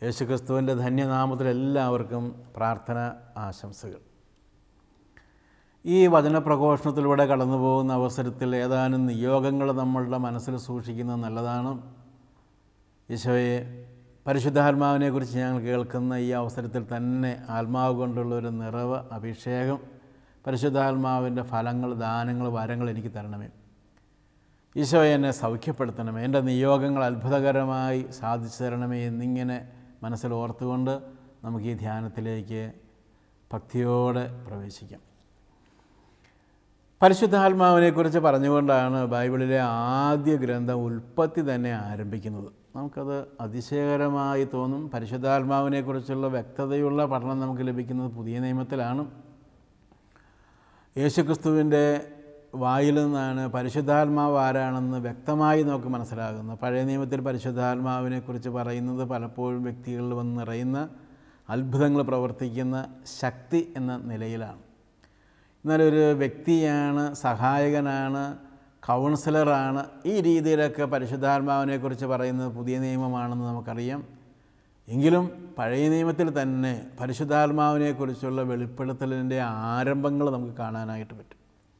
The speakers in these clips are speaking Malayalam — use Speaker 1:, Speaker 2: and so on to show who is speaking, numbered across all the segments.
Speaker 1: യേശുക്രിസ്തുവിൻ്റെ ധന്യനാമത്തിൽ എല്ലാവർക്കും പ്രാർത്ഥന ആശംസകൾ ഈ വചനപ്രഘോഷണത്തിലൂടെ കടന്നു പോകുന്ന അവസരത്തിൽ ഏതാനും നിയോഗങ്ങൾ നമ്മളുടെ മനസ്സിൽ സൂക്ഷിക്കുന്നത് നല്ലതാണ് ഈശോയെ പരിശുദ്ധാത്മാവിനെക്കുറിച്ച് ഞങ്ങൾ കേൾക്കുന്ന ഈ അവസരത്തിൽ തന്നെ ആത്മാവ് കൊണ്ടുള്ള ഒരു നിറവ് അഭിഷേകം പരിശുദ്ധാത്മാവിൻ്റെ ഫലങ്ങൾ ദാനങ്ങൾ വരങ്ങൾ എനിക്ക് തരണമേ ഈശോ എന്നെ സൗഖ്യപ്പെടുത്തണമേ എൻ്റെ നിയോഗങ്ങൾ അത്ഭുതകരമായി സാധിച്ചു തരണമേ എന്നിങ്ങനെ മനസ്സിൽ ഓർത്തുകൊണ്ട് നമുക്ക് ഈ ധ്യാനത്തിലേക്ക് ഭക്തിയോടെ പ്രവേശിക്കാം പരിശുദ്ധാത്മാവിനെക്കുറിച്ച് പറഞ്ഞുകൊണ്ടാണ് ബൈബിളിലെ ആദ്യ ഗ്രന്ഥം ഉൽപ്പത്തി തന്നെ ആരംഭിക്കുന്നത് നമുക്കത് അതിശയകരമായി തോന്നും പരിശുദ്ധാത്മാവിനെക്കുറിച്ചുള്ള വ്യക്തതയുള്ള പഠനം നമുക്ക് ലഭിക്കുന്നത് പുതിയ നിയമത്തിലാണ് യേശുക്രിസ്തുവിൻ്റെ വായിൽ നിന്നാണ് പരിശുദ്ധാത്മാവ് ആരാണെന്ന് വ്യക്തമായി നമുക്ക് മനസ്സിലാകുന്നത് പഴയ നിയമത്തിൽ പരിശുദ്ധാത്മാവിനെക്കുറിച്ച് പറയുന്നത് പലപ്പോഴും വ്യക്തികളിൽ വന്ന് നിറയുന്ന അത്ഭുതങ്ങൾ പ്രവർത്തിക്കുന്ന ശക്തി എന്ന നിലയിലാണ് എന്നാൽ ഒരു വ്യക്തിയാണ് സഹായകനാണ് കൗൺസിലറാണ് ഈ രീതിയിലൊക്കെ പരിശുദ്ധാത്മാവിനെക്കുറിച്ച് പറയുന്നത് പുതിയ നിയമമാണെന്ന് നമുക്കറിയാം എങ്കിലും പഴയ നിയമത്തിൽ തന്നെ പരിശുദ്ധാത്മാവിനെക്കുറിച്ചുള്ള വെളിപ്പെടുത്തലിൻ്റെ ആരംഭങ്ങൾ നമുക്ക് കാണാനായിട്ട് പറ്റും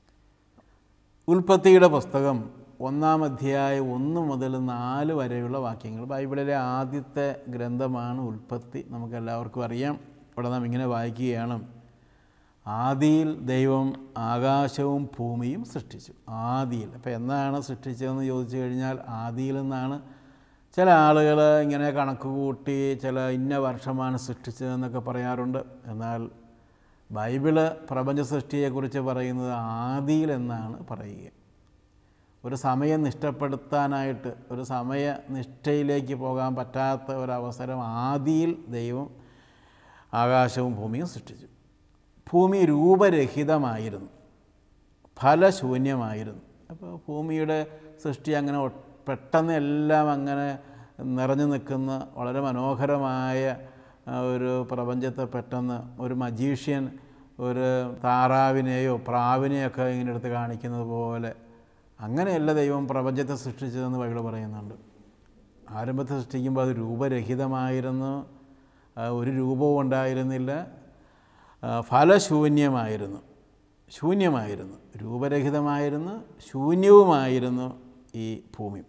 Speaker 1: ഉൽപ്പത്തിയുടെ പുസ്തകം ഒന്നാം അധ്യായം ഒന്ന് മുതൽ നാല് വരെയുള്ള വാക്യങ്ങൾ ബൈബിളിലെ ആദ്യത്തെ ഗ്രന്ഥമാണ് ഉൽപ്പത്തി നമുക്കെല്ലാവർക്കും അറിയാം ഇവിടെ നാം ഇങ്ങനെ വായിക്കുകയാണ് ആദിയിൽ ദൈവം ആകാശവും ഭൂമിയും സൃഷ്ടിച്ചു ആദിയിൽ അപ്പോൾ എന്നാണ് സൃഷ്ടിച്ചതെന്ന് ചോദിച്ചു കഴിഞ്ഞാൽ ആദിയിൽ നിന്നാണ് ചില ആളുകൾ ഇങ്ങനെ കണക്ക് കൂട്ടി ചില ഇന്ന വർഷമാണ് സൃഷ്ടിച്ചതെന്നൊക്കെ പറയാറുണ്ട് എന്നാൽ ബൈബിള് പ്രപഞ്ച സൃഷ്ടിയെക്കുറിച്ച് പറയുന്നത് ആദിയിൽ എന്നാണ് പറയുക ഒരു സമയം നിഷ്ഠപ്പെടുത്താനായിട്ട് ഒരു സമയ നിഷ്ഠയിലേക്ക് പോകാൻ പറ്റാത്ത ഒരവസരം ആദിയിൽ ദൈവം ആകാശവും ഭൂമിയും സൃഷ്ടിച്ചു ഭൂമി രൂപരഹിതമായിരുന്നു ഫലശൂന്യമായിരുന്നു അപ്പോൾ ഭൂമിയുടെ സൃഷ്ടി അങ്ങനെ ഒ- പെട്ടെന്ന് എല്ലാം അങ്ങനെ നിറഞ്ഞു നിൽക്കുന്ന വളരെ മനോഹരമായ ആ, ഒരു പ്രപഞ്ചത്തെ പെട്ടെന്ന് ഒരു മജീഷ്യൻ ഒരു താറാവിനെയോ പ്രാവിനെയോ ഒക്കെ ഇങ്ങനെ എടുത്ത് കാണിക്കുന്നത് പോലെ അങ്ങനെയല്ല ദൈവം പ്രപഞ്ചത്തെ സൃഷ്ടിച്ചതെന്ന് ബൈബിൾ പറയുന്നുണ്ട് ആരംഭത്തെ സൃഷ്ടിക്കുമ്പോൾ അത് രൂപരഹിതമായിരുന്നു ആ, ഒരു രൂപവും ഉണ്ടായിരുന്നില്ല ആ, ഫലശൂന്യമായിരുന്നു ശൂന്യമായിരുന്നു രൂപരഹിതമായിരുന്നു ശൂന്യവുമായിരുന്നു ഈ ഭൂമി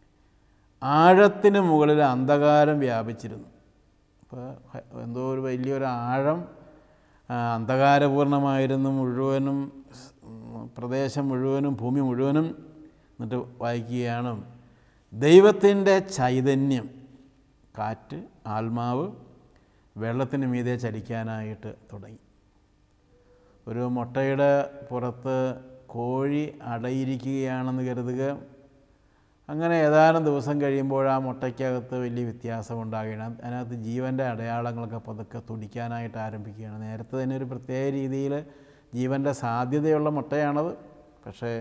Speaker 1: ആഴത്തിന് മുകളിൽ അന്ധകാരം വ്യാപിച്ചിരുന്നു അപ്പോൾ ഹ- എന്തോ ഒരു വലിയൊരു ആഴം ആ, അന്ധകാരപൂർണമായിരുന്നു മുഴുവനും സ്- ഉം, പ്രദേശം മുഴുവനും ഭൂമി മുഴുവനും എന്നിട്ട് വായിക്കുകയാണ് ദൈവത്തിൻ്റെ ചൈതന്യം കാറ്റ് ആത്മാവ് വെള്ളത്തിന് മീതെ ചലിക്കാനായിട്ട് തുടങ്ങി ഒരു മുട്ടയുടെ പുറത്ത് കോഴി അടയിരിക്കുകയാണെന്ന് കരുതുക അങ്ങനെ ഏതാനും ദിവസം കഴിയുമ്പോൾ ആ മുട്ടയ്ക്കകത്ത് വലിയ വ്യത്യാസം ഉണ്ടാകുകയാണ് അതിനകത്ത് ജീവൻ്റെ അടയാളങ്ങളൊക്കെ പതുക്കെ തുടിക്കാനായിട്ട് ആരംഭിക്കുകയാണ് നേരത്തെ തന്നെ ഒരു പ്രത്യേക രീതിയിൽ ജീവൻ്റെ സാധ്യതയുള്ള മുട്ടയാണത് പക്ഷേ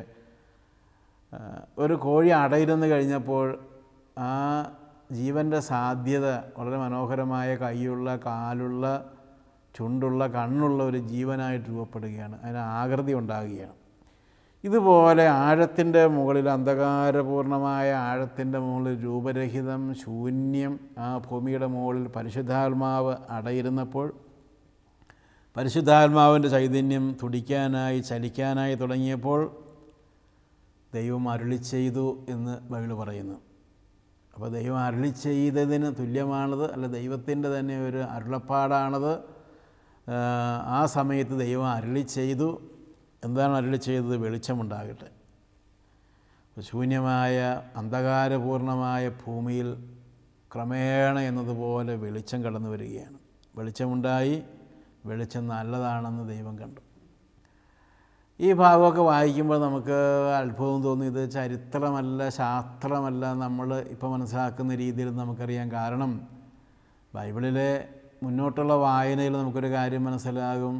Speaker 1: ആ, ഒരു കോഴി അടയിരുന്ന് കഴിഞ്ഞപ്പോൾ ആ ജീവൻ്റെ സാധ്യത വളരെ മനോഹരമായ കൈയുള്ള കാലുള്ള ചുണ്ടുള്ള കണ്ണുള്ള ഒരു ജീവനായിട്ട് രൂപപ്പെടുകയാണ് അതിന് ആകൃതി ഉണ്ടാകുകയാണ് ഇതുപോലെ ആഴത്തിൻ്റെ മുകളിൽ അന്ധകാരപൂർണമായ ആഴത്തിൻ്റെ മുകളിൽ രൂപരഹിതം ശൂന്യം ആ ഭൂമിയുടെ മുകളിൽ പരിശുദ്ധാത്മാവ് അടയിരുന്നപ്പോൾ പരിശുദ്ധാത്മാവിൻ്റെ ചൈതന്യം തുടിക്കാനായി ചലിക്കാനായി തുടങ്ങിയപ്പോൾ ദൈവം അരുളി ചെയ്തു എന്ന് ബൈബിൾ പറയുന്നു അപ്പോൾ ദൈവം അരുളി ചെയ്തതിന് തുല്യമാണത് അല്ല ദൈവത്തിൻ്റെ തന്നെ ഒരു അരുളപ്പാടാണത് ആ, ആ സമയത്ത് ദൈവം അരുളി ചെയ്തു എന്താണ് അരുളി ചെയ്തത് വെളിച്ചമുണ്ടാകട്ടെ ശൂന്യമായ അന്ധകാരപൂർണമായ ഭൂമിയിൽ ക്രമേണ എന്നതുപോലെ വെളിച്ചം കടന്നു വരികയാണ് വെളിച്ചമുണ്ടായി വെളിച്ചം നല്ലതാണെന്ന് ദൈവം കണ്ടു ഈ ഭാഗമൊക്കെ വായിക്കുമ്പോൾ നമുക്ക് അത്ഭുതം തോന്നി ഇത് ചരിത്രമല്ല ശാസ്ത്രമല്ല നമ്മൾ ഇപ്പോൾ മനസ്സിലാക്കുന്ന രീതിയിൽ നമുക്കറിയാം കാരണം ബൈബിളിലെ മുന്നോട്ടുള്ള വായനയിൽ നമുക്കൊരു കാര്യം മനസ്സിലാകും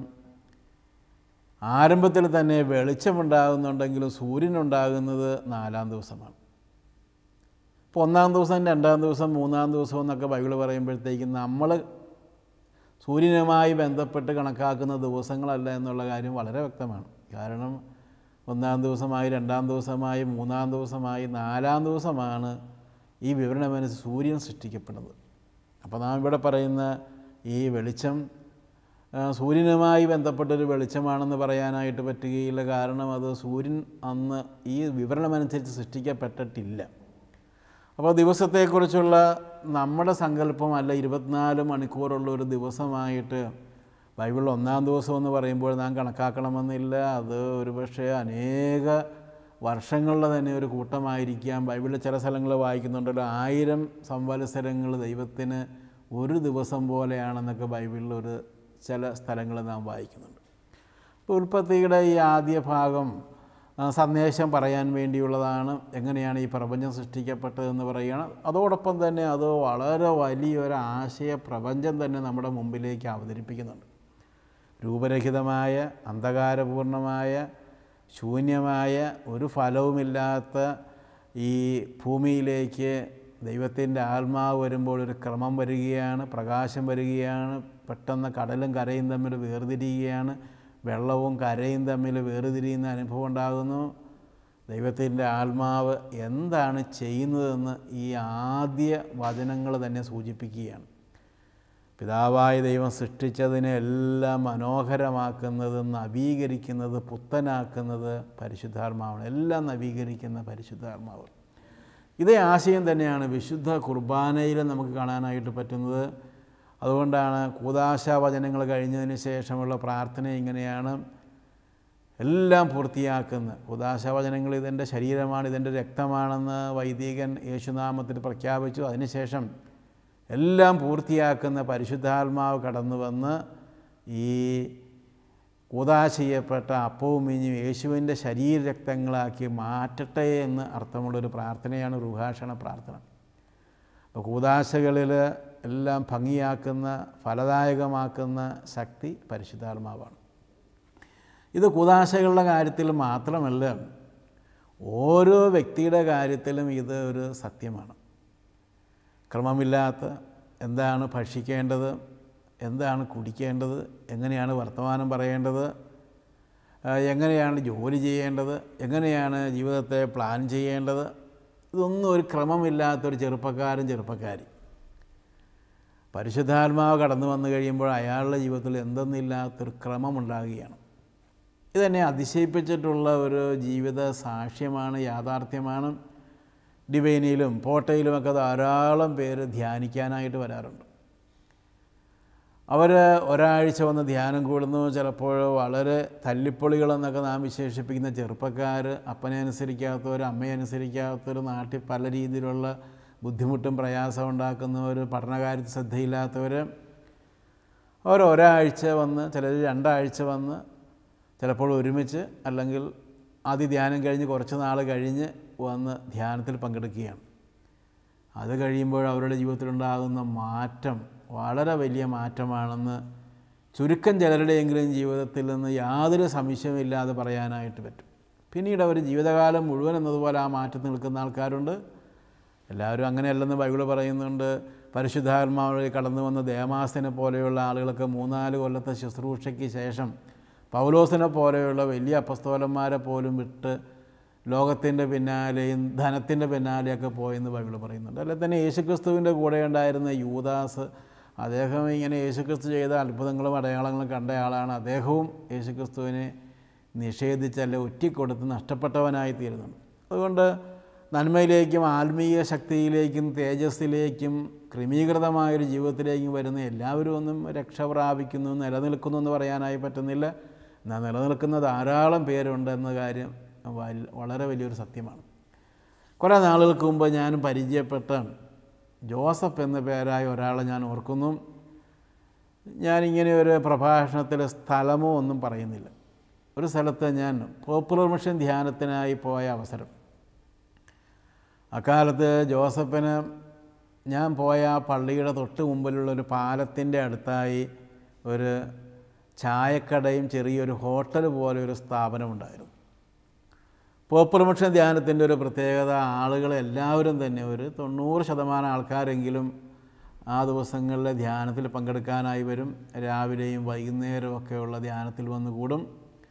Speaker 1: ആരംഭത്തിൽ തന്നെ വെളിച്ചമുണ്ടാകുന്നുണ്ടെങ്കിലും സൂര്യനുണ്ടാകുന്നത് നാലാം ദിവസമാണ് ഇപ്പോൾ ഒന്നാം ദിവസം രണ്ടാം ദിവസം മൂന്നാം ദിവസം എന്നൊക്കെ ബൈബിൾ പറയുമ്പോഴത്തേക്കും നമ്മൾ സൂര്യനുമായി ബന്ധപ്പെട്ട് കണക്കാക്കുന്ന ദിവസങ്ങളല്ല എന്നുള്ള കാര്യം വളരെ വ്യക്തമാണ് കാരണം ഒന്നാം ദിവസമായി രണ്ടാം ദിവസമായി മൂന്നാം ദിവസമായി നാലാം ദിവസമാണ് ഈ വിവരണമനുസരിച്ച് സൂര്യൻ സൃഷ്ടിക്കപ്പെടുന്നത് അപ്പോൾ നാം ഇവിടെ പറയുന്ന ഈ വെളിച്ചം ആ, സൂര്യനുമായി ബന്ധപ്പെട്ടൊരു വെളിച്ചമാണെന്ന് പറയാനായിട്ട് പറ്റുകയില്ല കാരണം അത് സൂര്യൻ അന്ന് ഈ വിവരണമനുസരിച്ച് സൃഷ്ടിക്കപ്പെട്ടിട്ടില്ല അപ്പോൾ ദിവസത്തെക്കുറിച്ചുള്ള നമ്മുടെ സങ്കല്പം അല്ല ഇരുപത്തിനാല് മണിക്കൂറുള്ള ഒരു ദിവസമായിട്ട് ബൈബിളിൽ ഒന്നാം ദിവസം എന്ന് പറയുമ്പോൾ നാം കണക്കാക്കണമെന്നില്ല അത് ഒരുപക്ഷെ അനേക വർഷങ്ങളുടെ തന്നെ ഒരു കൂട്ടമായിരിക്കാം ബൈബിളിൽ ചില സ്ഥലങ്ങൾ വായിക്കുന്നുണ്ടല്ലോ ആയിരം സംവത്സരങ്ങൾ ദൈവത്തിന് ഒരു ദിവസം പോലെയാണെന്നൊക്കെ ബൈബിളിൽ ഒരു ചില സ്ഥലങ്ങൾ നാം വായിക്കുന്നുണ്ട് ഇപ്പോൾ ഉൽപ്പത്തിയുടെ ഈ ആദ്യ ഭാഗം ആ, സന്ദേശം പറയാൻ വേണ്ടിയുള്ളതാണ് എങ്ങനെയാണ് ഈ പ്രപഞ്ചം സൃഷ്ടിക്കപ്പെട്ടതെന്ന് പറയുകയാണ് അതോടൊപ്പം തന്നെ അത് വളരെ വലിയൊരു ആശയ പ്രപഞ്ചം തന്നെ നമ്മുടെ മുമ്പിലേക്ക് അവതരിപ്പിക്കുന്നുണ്ട് രൂപരഹിതമായ അന്ധകാരപൂർണമായ ശൂന്യമായ ഒരു ഫലവുമില്ലാത്ത ഈ ഭൂമിയിലേക്ക് ദൈവത്തിൻ്റെ ആത്മാവ് വരുമ്പോൾ ഒരു ക്രമം വരികയാണ് പ്രകാശം വരികയാണ് പെട്ടെന്ന് കടലും കരയും തമ്മിൽ വേർതിരിയുകയാണ് വെള്ളവും കരയും തമ്മിൽ വേർതിരിയുന്ന അനുഭവം ഉണ്ടാകുന്നു ദൈവത്തിൻ്റെ ആത്മാവ് എന്താണ് ചെയ്യുന്നതെന്ന് ഈ ആദ്യ വചനങ്ങൾ തന്നെ സൂചിപ്പിക്കുകയാണ് പിതാവായ ദൈവം സൃഷ്ടിച്ചതിനെ എല്ലാം മനോഹരമാക്കുന്നത് നവീകരിക്കുന്നത് പുത്തനാക്കുന്നത് പരിശുദ്ധാത്മാവാണ് എല്ലാം നവീകരിക്കുന്ന പരിശുദ്ധാത്മാവ് ഇതേ ആശയം തന്നെയാണ് വിശുദ്ധ കുർബാനയിൽ നമുക്ക് കാണാനായിട്ട് പറ്റുന്നത് അതുകൊണ്ടാണ് കൂതാശ വചനങ്ങൾ കഴിഞ്ഞതിന് ശേഷമുള്ള പ്രാർത്ഥന ഇങ്ങനെയാണ് എല്ലാം പൂർത്തിയാക്കുന്ന ഉദാശവചനങ്ങൾ ഇതെൻ്റെ ശരീരമാണ് ഇതെൻ്റെ രക്തമാണെന്ന് വൈദികൻ യേശുനാമത്തിൽ പ്രഖ്യാപിച്ചു അതിനുശേഷം എല്ലാം പൂർത്തിയാക്കുന്ന പരിശുദ്ധാത്മാവ് കടന്നു വന്ന് ഈ കൂതാശ ചെയ്യപ്പെട്ട അപ്പവും മിഞ്ഞും യേശുവിൻ്റെ ശരീരരക്തങ്ങളാക്കി മാറ്റട്ടെ എന്ന് അർത്ഥമുള്ളൊരു പ്രാർത്ഥനയാണ് റുഹാഷണ പ്രാർത്ഥന അപ്പോൾ കൂതാശകളിൽ എല്ലാം ഭംഗിയാക്കുന്ന ഫലദായകമാക്കുന്ന ശക്തി പരിശുദ്ധാത്മാവാണ് ഇത് കൂതാശകളുടെ കാര്യത്തിൽ മാത്രമല്ല ഓരോ വ്യക്തിയുടെ കാര്യത്തിലും ഇത് ഒരു സത്യമാണ് ക്രമമില്ലാത്ത എന്താണ് ഭക്ഷിക്കേണ്ടത് എന്താണ് കുടിക്കേണ്ടത് എങ്ങനെയാണ് വർത്തമാനം പറയേണ്ടത് ആ, എങ്ങനെയാണ് ജോലി ചെയ്യേണ്ടത് എങ്ങനെയാണ് ജീവിതത്തെ പ്ലാൻ ചെയ്യേണ്ടത് ഇതൊന്നും ഒരു ക്രമമില്ലാത്തൊരു ചെറുപ്പക്കാരൻ ചെറുപ്പക്കാരി പരിശുദ്ധാത്മാവ് കടന്നു വന്നു കഴിയുമ്പോൾ അയാളുടെ ജീവിതത്തിൽ എന്തെന്നില്ലാത്തൊരു ക്രമമുണ്ടാകുകയാണ് ഇതെന്നെ അതിശയിപ്പിച്ചിട്ടുള്ള ഒരു ജീവിത സാക്ഷ്യമാണ് യാഥാർത്ഥ്യമാണ് ഡിവൈനിയിലും പോട്ടയിലുമൊക്കെ ധാരാളം പേര് ധ്യാനിക്കാനായിട്ട് വരാറുണ്ട് അവർ ഒരാഴ്ച വന്ന് ധ്യാനം കൂടുന്നു ചിലപ്പോൾ വളരെ തല്ലിപ്പൊളികളെന്നൊക്കെ നാം വിശേഷിപ്പിക്കുന്ന ചെറുപ്പക്കാർ അപ്പനെ അനുസരിക്കാത്തവർ അമ്മയെ അനുസരിക്കാത്തവർ നാട്ടിൽ പല രീതിയിലുള്ള ബുദ്ധിമുട്ടും പ്രയാസം ഉണ്ടാക്കുന്നവർ പഠനകാര്യത്തിൽ ശ്രദ്ധയില്ലാത്തവർ അവർ ഒരാഴ്ച വന്ന് ചിലർ രണ്ടാഴ്ച വന്ന് ചിലപ്പോൾ ഒരുമിച്ച് അല്ലെങ്കിൽ ആദ്യ ധ്യാനം കഴിഞ്ഞ് കുറച്ച് നാൾ കഴിഞ്ഞ് വന്ന് ധ്യാനത്തിൽ പങ്കെടുക്കുകയാണ് അത് കഴിയുമ്പോൾ അവരുടെ ജീവിതത്തിലുണ്ടാകുന്ന മാറ്റം വളരെ വലിയ മാറ്റമാണെന്ന് ചുരുക്കം ചിലരുടെയെങ്കിലും ജീവിതത്തിൽ നിന്ന് യാതൊരു സംശയമില്ലാതെ പറയാനായിട്ട് പറ്റും പിന്നീട് അവർ ജീവിതകാലം മുഴുവൻ എന്നതുപോലെ ആ മാറ്റത്തിൽ നിൽക്കുന്ന ആൾക്കാരുണ്ട് എല്ലാവരും അങ്ങനെയല്ലെന്ന് ബൈബിൾ പറയുന്നുണ്ട് പരിശുദ്ധാത്മാവിൽ കടന്നു വന്ന ദേമാസിനെ പോലെയുള്ള ആളുകളൊക്കെ മൂന്നാല് കൊല്ലത്തെ ശുശ്രൂഷയ്ക്ക് ശേഷം പൗലോസിനെ പോലെയുള്ള വലിയ അപ്പസ്തോലന്മാരെ പോലും വിട്ട് ലോകത്തിൻ്റെ പിന്നാലെയും ധനത്തിൻ്റെ പിന്നാലെയൊക്കെ പോയെന്ന് ബൈബിൾ പറയുന്നുണ്ട് അല്ലെ തന്നെ യേശുക്രിസ്തുവിൻ്റെ കൂടെ ഉണ്ടായിരുന്ന യൂദാസ് അദ്ദേഹം ഇങ്ങനെ യേശുക്രിസ്തു ചെയ്ത അത്ഭുതങ്ങളും അടയാളങ്ങളും കണ്ട ആളാണ് അദ്ദേഹവും യേശുക്രിസ്തുവിനെ നിഷേധിച്ചല്ല ഒറ്റിക്കൊടുത്ത് നഷ്ടപ്പെട്ടവനായി തീരുന്നുണ്ട് അതുകൊണ്ട് നന്മയിലേക്കും ആത്മീയ ശക്തിയിലേക്കും തേജസ്സിലേക്കും ക്രമീകൃതമായൊരു ജീവിതത്തിലേക്കും വരുന്ന എല്ലാവരും ഒന്നും രക്ഷ പ്രാപിക്കുന്നു നിലനിൽക്കുന്നു എന്ന് പറയാനായി പറ്റുന്നില്ല എന്നാൽ നിലനിൽക്കുന്ന ധാരാളം പേരുണ്ട് എന്ന കാര്യം വൽ- വളരെ വലിയൊരു സത്യമാണ് കുറേ നാളുകൾക്ക് മുമ്പ് ഞാൻ പരിചയപ്പെട്ട ജോസഫ് എന്ന പേരായ ഒരാളെ ഞാൻ ഓർക്കുന്നു ഞാനിങ്ങനെ ഒരു പ്രഭാഷണത്തിൽ സ്ഥലമോ ഒന്നും പറയുന്നില്ല ഒരു സ്ഥലത്ത് ഞാൻ പോപ്പുലർ മിഷൻ ധ്യാനത്തിനായി പോയ അവസരം അക്കാലത്ത് ജോസഫിന് ഞാൻ പോയ ആ പള്ളിയുടെ തൊട്ട് മുമ്പിലുള്ള ഒരു പാലത്തിൻ്റെ അടുത്തായി ഒരു ചായക്കടയും ചെറിയൊരു ഹോട്ടൽ പോലെ ഒരു സ്ഥാപനമുണ്ടായിരുന്നു പോപ്പുലർ മിഷൻ ധ്യാനത്തിൻ്റെ ഒരു പ്രത്യേകത ആളുകൾ എല്ലാവരും തന്നെ ഒരു തൊണ്ണൂറ് ശതമാനം ആൾക്കാരെങ്കിലും ആ ദിവസങ്ങളിലെ ധ്യാനത്തിൽ പങ്കെടുക്കാനായി വരും രാവിലെയും വൈകുന്നേരവും ഒക്കെയുള്ള ധ്യാനത്തിൽ വന്ന് കൂടും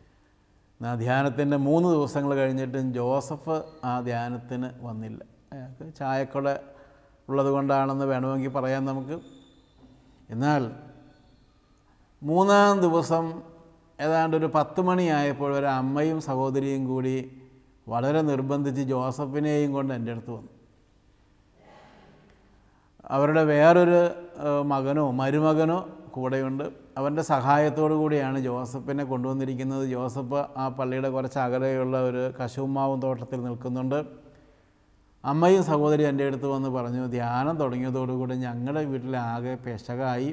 Speaker 1: ആ ധ്യാനത്തിൻ്റെ മൂന്ന് ദിവസങ്ങൾ കഴിഞ്ഞിട്ടും ജോസഫ് ആ ധ്യാനത്തിന് വന്നില്ല അയാൾക്ക് ചായക്കട ഉള്ളത് കൊണ്ടാണെന്ന് വേണമെങ്കിൽ പറയാം നമുക്ക് എന്നാൽ മൂന്നാം ദിവസം ഏതാണ്ട് ഒരു പത്ത് മണിയായപ്പോൾ ഒരു അമ്മയും സഹോദരിയും കൂടി വളരെ നിർബന്ധിച്ച് ജോസഫിനെയും കൊണ്ട് എൻ്റെ അടുത്ത് വന്നു അവരുടെ വേറൊരു ഏഹ്, മകനോ മരുമകനോ കൂടെയുണ്ട് അവൻ്റെ സഹായത്തോടു കൂടിയാണ് ജോസഫിനെ കൊണ്ടുവന്നിരിക്കുന്നത് ജോസഫ് ആ പള്ളിയുടെ കുറച്ച് അകലെയുള്ള ഒരു കശുമാവും തോട്ടത്തിൽ നിൽക്കുന്നുണ്ട് അമ്മയും സഹോദരി എൻ്റെ അടുത്ത് വന്ന് പറഞ്ഞു ധ്യാനം തുടങ്ങിയതോടുകൂടി ഞങ്ങളുടെ വീട്ടിലാകെ പെശകായി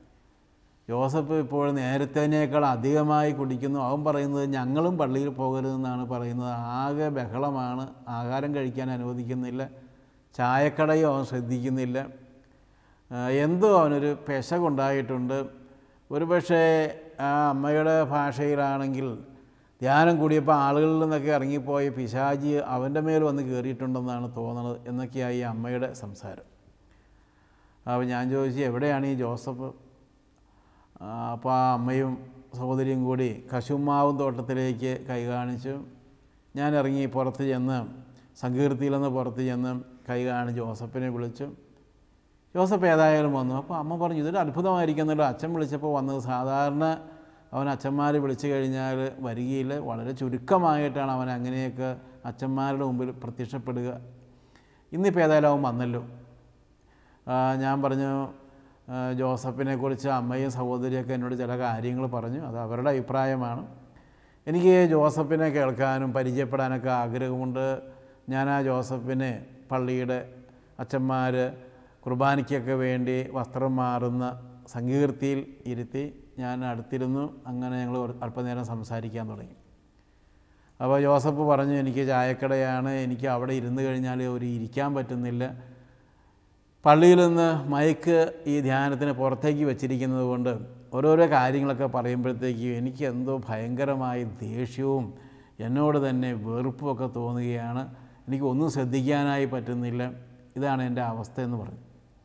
Speaker 1: ജോസഫ് ഇപ്പോൾ നേരത്തേനേക്കാൾ അധികമായി കുടിക്കുന്നു അവൻ പറയുന്നത് ഞങ്ങളും പള്ളിയിൽ പോകരുതെന്നാണ് പറയുന്നത് ആകെ ബഹളമാണ് ആഹാരം കഴിക്കാൻ അനുവദിക്കുന്നില്ല ചായക്കടയും അവൻ ശ്രദ്ധിക്കുന്നില്ല ആ, എന്തോ അവനൊരു പെശകുണ്ടായിട്ടുണ്ട് ഒരുപക്ഷേ ആ അമ്മയുടെ ഭാഷയിലാണെങ്കിൽ ധ്യാനം കൂടിയപ്പോൾ ആളുകളിൽ നിന്നൊക്കെ ഇറങ്ങിപ്പോയി പിശാജി അവൻ്റെ മേൽ വന്ന് കയറിയിട്ടുണ്ടെന്നാണ് തോന്നുന്നത് എന്നൊക്കെയായി ഈ അമ്മയുടെ സംസാരം അപ്പോൾ ഞാൻ ചോദിച്ചു എവിടെയാണ് ഈ ജോസഫ് ആ, അപ്പോൾ ആ അമ്മയും സഹോദരിയും കൂടി കശുമാവും തോട്ടത്തിലേക്ക് കൈ കാണിച്ചു ഞാൻ ഇറങ്ങി പുറത്ത് ചെന്ന് സങ്കീർത്തിയിൽ നിന്ന് പുറത്ത് ചെന്ന് കൈ കാണിച്ച് ജോസഫിനെ വിളിച്ചു ജോസഫ് ഏതായാലും വന്നു അപ്പോൾ അമ്മ പറഞ്ഞു ഇതൊരു അത്ഭുതമായിരിക്കുന്നല്ലോ അച്ഛൻ വിളിച്ചപ്പോൾ വന്നത് സാധാരണ അവൻ അച്ഛന്മാർ വിളിച്ചു കഴിഞ്ഞാൽ വരികയില്ല വളരെ ചുരുക്കമായിട്ടാണ് അവൻ അങ്ങനെയൊക്കെ അച്ഛന്മാരുടെ മുമ്പിൽ പ്രത്യക്ഷപ്പെടുക ഇന്നിപ്പോൾ ഏതായാലും അവൻ വന്നല്ലോ ആ, ഞാൻ പറഞ്ഞു ആ, ജോസഫിനെ കുറിച്ച് അമ്മയും സഹോദരിയൊക്കെ എന്നോട് ചില കാര്യങ്ങൾ പറഞ്ഞു അത് അവരുടെ അഭിപ്രായമാണ് എനിക്ക് ജോസഫിനെ കേൾക്കാനും പരിചയപ്പെടാനൊക്കെ ആഗ്രഹമുണ്ട് ഞാൻ ആ ജോസഫിനെ പള്ളിയുടെ അച്ഛന്മാർ കുർബാനയ്ക്കൊക്കെ വേണ്ടി വസ്ത്രം മാറുന്ന സങ്കീർത്തിയിൽ ഇരുത്തി ഞാൻ അടുത്തിരുന്നു അങ്ങനെ ഞങ്ങൾ ഒരു- അല്പനേരം സംസാരിക്കാൻ തുടങ്ങി അപ്പോൾ ജോസഫ് പറഞ്ഞു എനിക്ക് ചായക്കടയാണ് എനിക്ക് അവിടെ ഇരുന്ന് കഴിഞ്ഞാൽ ഒരു ഇരിക്കാൻ പറ്റുന്നില്ല പള്ളിയിൽ നിന്ന് മയക്ക് ഈ ധ്യാനത്തിന് പുറത്തേക്ക് വെച്ചിരിക്കുന്നത് കൊണ്ട് ഓരോരോ കാര്യങ്ങളൊക്കെ പറയുമ്പോഴത്തേക്ക് എനിക്ക് എന്തോ ഭയങ്കരമായ ദേഷ്യവും എന്നോട് തന്നെ വെറുപ്പുമൊക്കെ തോന്നുകയാണ് എനിക്ക് ഒന്നും ശ്രദ്ധിക്കാനായി പറ്റുന്നില്ല ഇതാണ് എൻ്റെ അവസ്ഥ എന്ന് പറഞ്ഞു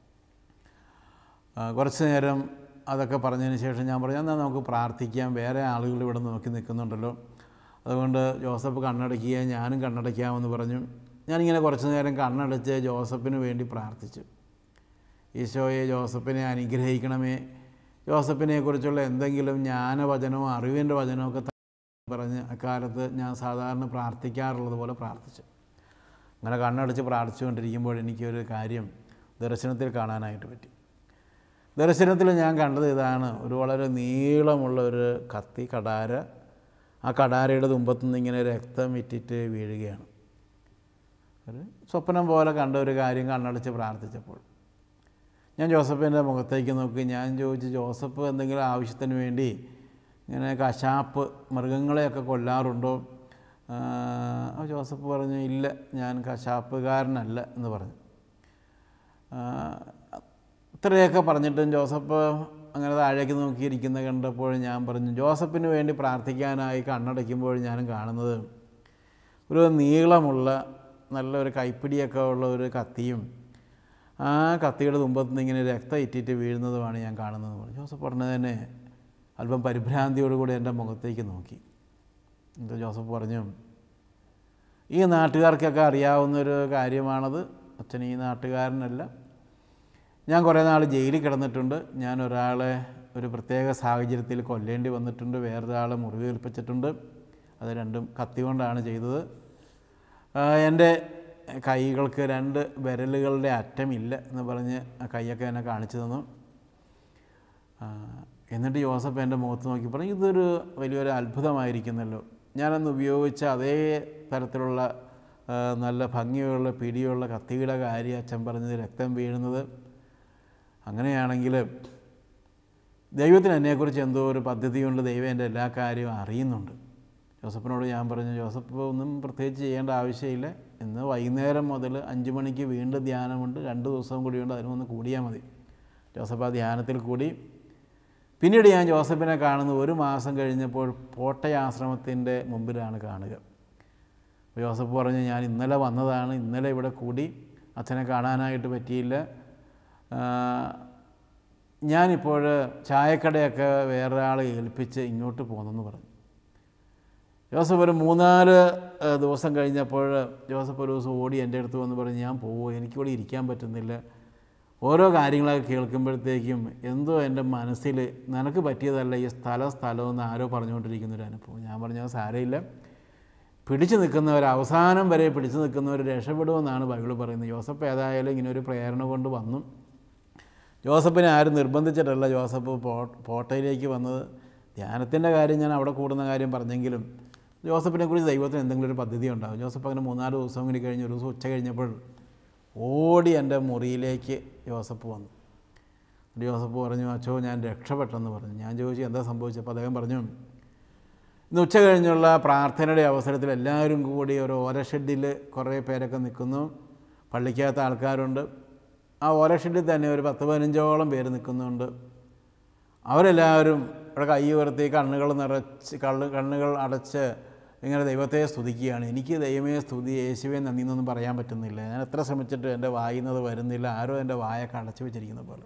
Speaker 1: ആ, കുറച്ച് നേരം അതൊക്കെ പറഞ്ഞതിന് ശേഷം ഞാൻ പറഞ്ഞു എന്നാൽ നമുക്ക് പ്രാർത്ഥിക്കാം വേറെ ആളുകൾ ഇവിടെ നോക്കി നിൽക്കുന്നുണ്ടല്ലോ അതുകൊണ്ട് ജോസഫ് കണ്ണടയ്ക്കുക ഞാനും കണ്ണടയ്ക്കാമെന്ന് പറഞ്ഞു ഞാനിങ്ങനെ കുറച്ച് നേരം കണ്ണടച്ച് ജോസഫിന് വേണ്ടി പ്രാർത്ഥിച്ചു ഈശോയെ ജോസഫിനെ അനുഗ്രഹിക്കണമേ ജോസഫിനെക്കുറിച്ചുള്ള എന്തെങ്കിലും ജ്ഞാനവചനമോ അറിവിൻ്റെ വചനമോ ഒക്കെ ത- പറഞ്ഞ് അക്കാലത്ത് ഞാൻ സാധാരണ പ്രാർത്ഥിക്കാറുള്ളത് പോലെ പ്രാർത്ഥിച്ചു അങ്ങനെ കണ്ണടച്ച് പ്രാർത്ഥിച്ചുകൊണ്ടിരിക്കുമ്പോൾ എനിക്കൊരു കാര്യം ദർശനത്തിൽ കാണാനായിട്ട് പറ്റി ദർശനത്തിൽ ഞാൻ കണ്ടത് ഇതാണ് ഒരു വളരെ നീളമുള്ള ഒരു കത്തി കടാര ആ കടാരയുടെ തുമ്പത്തുനിന്ന് ഇങ്ങനെ രക്തം ഇറ്റിട്ട് വീഴുകയാണ് ഒരു സ്വപ്നം പോലെ കണ്ട ഒരു കാര്യം കണ്ണടച്ച് പ്രാർത്ഥിച്ചപ്പോൾ ഞാൻ ജോസഫിൻ്റെ മുഖത്തേക്ക് നോക്കി ഞാൻ ചോദിച്ചു ജോസഫ് എന്തെങ്കിലും ആവശ്യത്തിന് വേണ്ടി ഇങ്ങനെ കശാപ്പ് മൃഗങ്ങളെയൊക്കെ കൊല്ലാറുണ്ടോ ആ, അപ്പോൾ ജോസഫ് പറഞ്ഞു ഇല്ല ഞാൻ കശാപ്പുകാരനല്ല എന്ന് പറഞ്ഞു ആ, ഇത്രയൊക്കെ പറഞ്ഞിട്ടും ജോസഫ് അങ്ങനെ താഴേക്ക് നോക്കിയിരിക്കുന്ന കണ്ടപ്പോൾ ഞാൻ പറഞ്ഞു ജോസഫിന് വേണ്ടി പ്രാർത്ഥിക്കാനായി കണ്ണടയ്ക്കുമ്പോൾ ഞാൻ കാണുന്നത് ഒരു നീളമുള്ള നല്ലൊരു കൈപ്പിടിയൊക്കെ ഉള്ള ഒരു കത്തിയും ആ കത്തിയുടെ തുമ്പത്ത് നിന്ന് ഇങ്ങനെ രക്തം ഇറ്റിറ്റ് വീഴുന്നതുമാണ് ഞാൻ കാണുന്നത് പറഞ്ഞു ജോസഫ് പറഞ്ഞത് തന്നെ അല്പം പരിഭ്രാന്തിയോടുകൂടി എൻ്റെ മുഖത്തേക്ക് നോക്കി എന്നിട്ട് ജോസഫ് പറഞ്ഞു ഈ നാട്ടുകാർക്കൊക്കെ അറിയാവുന്നൊരു കാര്യമാണത് അച്ഛൻ ഈ നാട്ടുകാരനല്ല ഞാൻ കുറേ നാൾ ജയിലിൽ കിടന്നിട്ടുണ്ട് ഞാൻ ഒരാളെ ഒരു പ്രത്യേക സാഹചര്യത്തിൽ കൊല്ലേണ്ടി വന്നിട്ടുണ്ട് വേറൊരാളെ മുറിവേൽപ്പിച്ചിട്ടുണ്ട് അത് രണ്ടും കത്തി കൊണ്ടാണ് ചെയ്തത് ആ, എൻ്റെ കൈകൾക്ക് രണ്ട് വിരലുകളുടെ അറ്റമില്ല എന്ന് പറഞ്ഞ് ആ കൈയൊക്കെ എന്നെ കാണിച്ചു തന്നു ആ, എന്നിട്ട് ജോസഫ് എൻ്റെ മുഖത്ത് നോക്കി പറഞ്ഞു ഇതൊരു വലിയൊരു അത്ഭുതമായിരിക്കുന്നല്ലോ ഞാനന്ന് ഉപയോഗിച്ച അതേ തരത്തിലുള്ള ആ, നല്ല ഭംഗിയുള്ള പിടിയുള്ള കത്തിയുടെ കാര്യം അച്ഛൻ പറഞ്ഞത് രക്തം വീഴുന്നത് അങ്ങനെയാണെങ്കിൽ ദൈവത്തിന് എന്നെക്കുറിച്ച് എന്തോ ഒരു പദ്ധതിയുണ്ട് ദൈവം എൻ്റെ എല്ലാ കാര്യവും അറിയുന്നുണ്ട് ജോസഫിനോട് ഞാൻ പറഞ്ഞു ജോസഫ് ഒന്നും പ്രത്യേകിച്ച് ചെയ്യേണ്ട ആവശ്യമില്ല ഇന്ന് വൈകുന്നേരം മുതൽ അഞ്ച് മണിക്ക് വീണ്ടും ധ്യാനമുണ്ട് രണ്ട് ദിവസവും കൂടിയുണ്ട് അതിനൊന്ന് കൂടിയാൽ മതി ജോസഫ് ആ ധ്യാനത്തിൽ കൂടി പിന്നീട് ഞാൻ ജോസഫിനെ കാണുന്നത് ഒരു മാസം കഴിഞ്ഞപ്പോൾ പോട്ടയാശ്രമത്തിൻ്റെ മുമ്പിലാണ് കാണുക അപ്പോൾ ജോസഫ് പറഞ്ഞു ഞാൻ ഇന്നലെ വന്നതാണ് ഇന്നലെ ഇവിടെ കൂടി അച്ഛനെ കാണാനായിട്ട് പറ്റിയില്ല ആ, ഞാനിപ്പോൾ ചായക്കടയൊക്കെ വേറൊരാളെ ഏൽപ്പിച്ച് ഇങ്ങോട്ട് പോകുന്നെന്ന് പറഞ്ഞു ജോസഫ് ഒരു മൂന്നാല് ഏഹ്, ദിവസം കഴിഞ്ഞപ്പോൾ ജോസഫ് ഒരു ദിവസം ഓടി എൻ്റെ അടുത്ത് വന്ന് പറഞ്ഞു ഞാൻ പോവുമോ എനിക്കിവിടെ ഇരിക്കാൻ പറ്റുന്നില്ല ഓരോ കാര്യങ്ങളൊക്കെ കേൾക്കുമ്പോഴത്തേക്കും എന്തോ എൻ്റെ മനസ്സിൽ നിനക്ക് പറ്റിയതല്ല ഈ സ്ഥലം സ്ഥലമെന്ന് ആരോ പറഞ്ഞുകൊണ്ടിരിക്കുന്ന ഒരു അനുഭവം ഞാൻ പറഞ്ഞത് സാരമില്ല പിടിച്ചു നിൽക്കുന്നവർ അവസാനം വരെ പിടിച്ചു നിൽക്കുന്നവർ രക്ഷപ്പെടുമെന്നാണ് ബൈബിൾ പറയുന്നത് ജോസഫ് ഏതായാലും ഇങ്ങനെ ഒരു പ്രേരണ കൊണ്ട് വന്നു ജോസഫിനെ ആരും നിർബന്ധിച്ചിട്ടല്ല ജോസഫ് പോ പോട്ടയിലേക്ക് വന്നത് ധ്യാനത്തിൻ്റെ കാര്യം ഞാൻ അവിടെ കൂടുന്ന കാര്യം പറഞ്ഞെങ്കിലും ജോസഫിനെ കുറിച്ച് ദൈവത്തിന് എന്തെങ്കിലും ഒരു പദ്ധതി ഉണ്ടാകും ജോസഫ് അങ്ങനെ മൂന്നാല് ദിവസം കൂടി കഴിഞ്ഞ് ഒരു ദിവസം ഉച്ച കഴിഞ്ഞപ്പോൾ ഓടി എൻ്റെ മുറിയിലേക്ക് ജോസഫ് വന്നു എന്നിട്ട് ജോസഫ് പറഞ്ഞു അച്ചോ ഞാൻ രക്ഷപ്പെട്ടെന്ന് പറഞ്ഞു ഞാൻ ചോദിച്ചു എന്താ സംഭവിച്ചപ്പോൾ അദ്ദേഹം പറഞ്ഞു ഇന്ന് ഉച്ച കഴിഞ്ഞുള്ള പ്രാർത്ഥനയുടെ അവസരത്തിൽ എല്ലാവരും കൂടി ഒരു ഓര ഷെഡിൽ കുറേ പേരൊക്കെ നിൽക്കുന്നു പള്ളിക്കകത്ത് ആൾക്കാരുണ്ട് ആ ഓര ഷെഡിൽ തന്നെ ഒരു പത്ത് പതിനഞ്ചോളം പേര് നിൽക്കുന്നുണ്ട് അവരെല്ലാവരും ഇവിടെ കൈ ഉയർത്തി കണ്ണുകൾ നിറച്ച് കള്ള് കണ്ണുകൾ അടച്ച് ഇങ്ങനെ ദൈവത്തെ സ്തുതിക്കുകയാണ് എനിക്ക് ദൈവമേ സ്തുതി യേശുവെ നന്ദി എന്നൊന്നും പറയാൻ പറ്റുന്നില്ല ഞാൻ എത്ര ശ്രമിച്ചിട്ട് എൻ്റെ വായിന്നത് വരുന്നില്ല ആരോ എൻ്റെ വായൊക്കെ അടച്ചു വെച്ചിരിക്കുന്ന പോലെ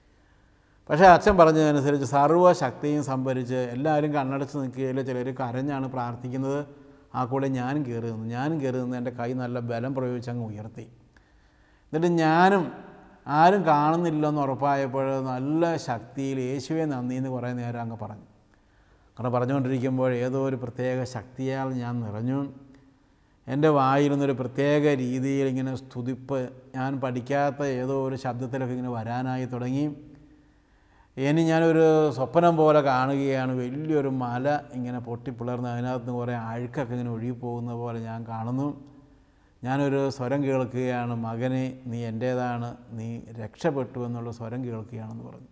Speaker 1: പക്ഷേ അച്ഛൻ പറഞ്ഞതനുസരിച്ച് സർവ്വശക്തിയും സംഭരിച്ച് എല്ലാവരും കണ്ണടച്ച് നിൽക്കുകയില്ല ചിലർ കരഞ്ഞാണ് പ്രാർത്ഥിക്കുന്നത് ആ കൂടെ ഞാനും കയറി നിന്നു ഞാനും കയറി നിന്ന് എൻ്റെ കൈ നല്ല ബലം പ്രയോഗിച്ച് അങ്ങ് ഉയർത്തി എന്നിട്ട് ഞാനും ആരും കാണുന്നില്ലെന്ന് ഉറപ്പായപ്പോൾ നല്ല ശക്തിയിൽ യേശുവെ നന്ദി എന്ന് കുറേ നേരം അങ്ങ് പറഞ്ഞു അങ്ങനെ പറഞ്ഞുകൊണ്ടിരിക്കുമ്പോൾ ഏതോ ഒരു പ്രത്യേക ശക്തിയാൽ ഞാൻ നിറഞ്ഞു എൻ്റെ വായിൽ നിന്നൊരു പ്രത്യേക രീതിയിൽ ഇങ്ങനെ സ്തുതിപ്പ് ഞാൻ പഠിക്കാത്ത ഏതോ ഒരു ശബ്ദത്തിലൊക്കെ ഇങ്ങനെ വരാനായി തുടങ്ങി ഇനി ഞാനൊരു സ്വപ്നം പോലെ കാണുകയാണ് വലിയൊരു മല ഇങ്ങനെ പൊട്ടിപ്പിളർന്ന് അതിനകത്ത് നിന്ന് കുറേ അഴുക്കൊക്കെ ഇങ്ങനെ ഒഴുകിപ്പോകുന്ന പോലെ ഞാൻ കാണുന്നു ഞാനൊരു സ്വരം കേൾക്കുകയാണ് മകനെ നീ എൻ്റേതാണ് നീ രക്ഷപ്പെട്ടു എന്നുള്ള സ്വരം കേൾക്കുകയാണെന്ന് പറഞ്ഞു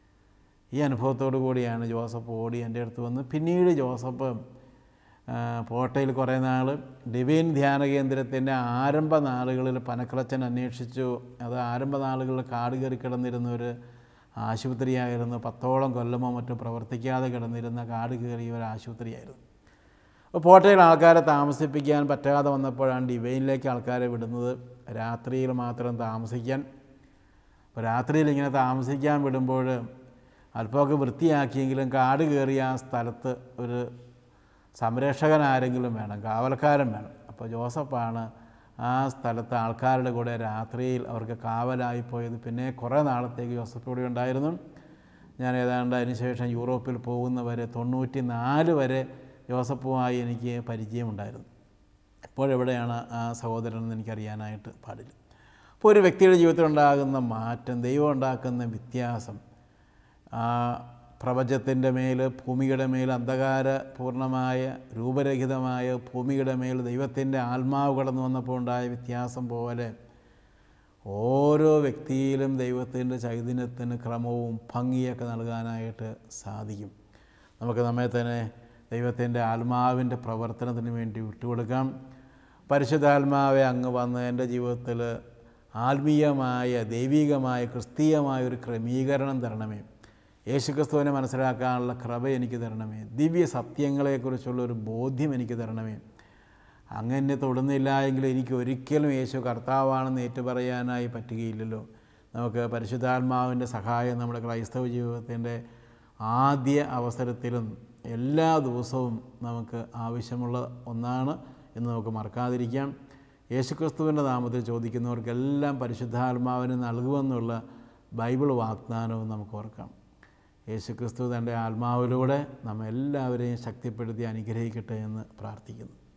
Speaker 1: ഈ അനുഭവത്തോടു കൂടിയാണ് ജോസഫ് ഓടി എൻ്റെ അടുത്ത് വന്ന് പിന്നീട് ജോസഫ് ആ, പോട്ടയിൽ കുറേ നാൾ ഡിവൈൻ ധ്യാന കേന്ദ്രത്തിൻ്റെ ആരംഭ നാളുകളിൽ പനക്കളച്ചൻ അന്വേഷിച്ചു അത് ആരംഭ നാളുകളിൽ കാട് കയറി കിടന്നിരുന്ന ഒരു ആശുപത്രിയായിരുന്നു പത്തോളം കൊല്ലമോ മറ്റോ പ്രവർത്തിക്കാതെ കിടന്നിരുന്ന കാട് കയറിയ ഒരു ആശുപത്രിയായിരുന്നു അപ്പോൾ പോട്ടയിൽ ആൾക്കാരെ താമസിപ്പിക്കാൻ പറ്റാതെ വന്നപ്പോഴാണ് ഡിവൈനിലേക്ക് ആൾക്കാരെ വിടുന്നത് രാത്രിയിൽ മാത്രം താമസിക്കാൻ അപ്പോൾ രാത്രിയിൽ ഇങ്ങനെ താമസിക്കാൻ വിടുമ്പോൾ അല്പമൊക്കെ വൃത്തിയാക്കിയെങ്കിലും കാട് കയറിയ ആ സ്ഥലത്ത് ഒരു സംരക്ഷകൻ ആരെങ്കിലും വേണം കാവൽക്കാരൻ വേണം അപ്പോൾ ജോസഫാണ് ആ സ്ഥലത്ത് ആൾക്കാരുടെ കൂടെ രാത്രിയിൽ അവർക്ക് കാവലായി പോയത് പിന്നെ കുറേ നാളത്തേക്ക് ജോസഫ് ഇവിടെ ഉണ്ടായിരുന്നു ഞാൻ ഏതാണ്ട് അതിനുശേഷം യൂറോപ്പിൽ പോകുന്നവരെ തൊണ്ണൂറ്റി നാല് വരെ ജോസഫുമായി എനിക്ക് പരിചയമുണ്ടായിരുന്നു ഇപ്പോഴെവിടെയാണ് ആ സഹോദരൻ എന്ന് എനിക്കറിയാനായിട്ട് പാടില്ല അപ്പോൾ ഒരു വ്യക്തിയുടെ ജീവിതത്തിൽ ഉണ്ടാകുന്ന മാറ്റം ദൈവം ഉണ്ടാക്കുന്ന വ്യത്യാസം ആ പ്രപഞ്ചത്തിൻ്റെ മേൽ ഭൂമിയുടെ മേൽ അന്ധകാര പൂർണ്ണമായ രൂപരഹിതമായ ഭൂമിയുടെ മേൽ ദൈവത്തിൻ്റെ ആത്മാവ് കടന്നു വന്നപ്പോൾ ഉണ്ടായ വ്യത്യാസം പോലെ ഓരോ വ്യക്തിയിലും ദൈവത്തിൻ്റെ ചൈതന്യത്തിന് ക്രമവും ഭംഗിയൊക്കെ നൽകാനായിട്ട് സാധിക്കും നമുക്ക് നമ്മെ തന്നെ ദൈവത്തിൻ്റെ ആത്മാവിൻ്റെ പ്രവർത്തനത്തിന് വേണ്ടി വിട്ടുകൊടുക്കാം പരിശുദ്ധാത്മാവെ അങ്ങ് വന്ന് എൻ്റെ ജീവിതത്തിൽ ആത്മീയമായ ദൈവികമായ ക്രിസ്തീയമായ ഒരു ക്രമീകരണം തരണമേ യേശുക്രിസ്തുവിനെ മനസ്സിലാക്കാനുള്ള കൃപ എനിക്ക് തരണമേ ദിവ്യ സത്യങ്ങളെക്കുറിച്ചുള്ള ഒരു ബോധ്യം എനിക്ക് തരണമേ അങ്ങനെ തൊടുന്നില്ല എങ്കിൽ എനിക്ക് ഒരിക്കലും യേശു കർത്താവാണെന്ന് ഏറ്റുപറയാനായി പറ്റുകയില്ലല്ലോ നമുക്ക് പരിശുദ്ധാത്മാവിൻ്റെ സഹായം നമ്മുടെ ക്രൈസ്തവ ജീവിതത്തിൻ്റെ ആദ്യ അവസരത്തിലും എല്ലാ ദിവസവും നമുക്ക് ആവശ്യമുള്ള ഒന്നാണ് എന്ന് നമുക്ക് മറക്കാതിരിക്കാം യേശുക്രിസ്തുവിൻ്റെ നാമത്തിൽ ചോദിക്കുന്നവർക്കെല്ലാം പരിശുദ്ധാത്മാവിന് നൽകുമെന്നുള്ള ബൈബിൾ വാഗ്ദാനവും നമുക്ക് ഓർക്കാം യേശുക്രിസ്തു തൻ്റെ ആത്മാവിലൂടെ നമ്മെല്ലാവരെയും ശക്തിപ്പെടുത്തി അനുഗ്രഹിക്കട്ടെ എന്ന് പ്രാർത്ഥിക്കുന്നു